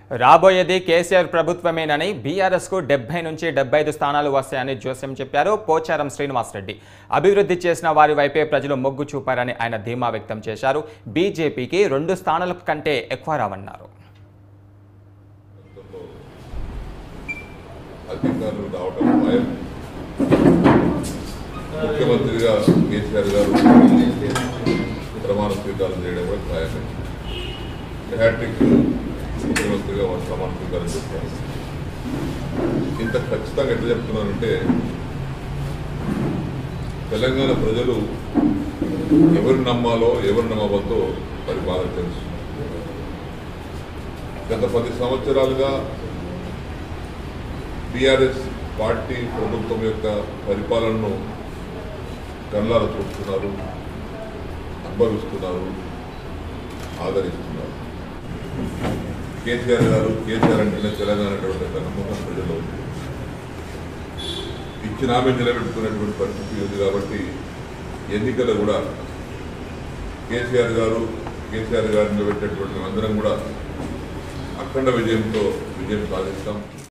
రాబోయేది కేసీఆర్ ప్రభుత్వమేనని బీఆర్ఎస్కు డెబ్బై నుంచి డెబ్బై ఐదు స్థానాలు వస్తాయని జోస్యం చెప్పారు పోచారం శ్రీనివాసరెడ్డి అభివృద్ధి చేసిన వారి వైపే ప్రజలు మొగ్గు చూపారని ఆయన ధీమా వ్యక్తం చేశారు బీజేపీకి రెండు స్థానాల కంటే ఎక్కువ రావన్నారు అధికారులు రావడం భయం ముఖ్యమంత్రిగా కేసీఆర్ గారు ప్రమాణ స్వీకారం చేయడం కూడా ఖాయమే హ్యాట్రిక్ ముఖ్యమంత్రిగా వారు ప్రమాణ స్వీకారం చేస్తారు ఇంత ఖచ్చితంగా ఎట్లా చెప్తున్నానంటే తెలంగాణ ప్రజలు ఎవరు నమ్మాలో ఎవరు నమ్మవద్దో మరి బాగా తెలుసు గత పది సంవత్సరాలుగా టిఆర్ఎస్ పార్టీ ప్రభుత్వం యొక్క పరిపాలనను కళ్ళారా చూస్తున్నారు అనుభవిస్తున్నారు ఆదరిస్తున్నారు కేసీఆర్ గారు కేసీఆర్ అంటేనే తెలంగాణ అనేటువంటి ఒక నమ్మకం ప్రజలు ఇచ్చిన ఆమె నిలబెట్టుకునేటువంటి పరిస్థితి ఉంది కాబట్టి ఎన్నికలు కూడా కేసీఆర్ గారు కేసీఆర్ గారు నిలబెట్టేటువంటి అందరం కూడా అఖండ విజయంతో విజయం సాధిస్తాం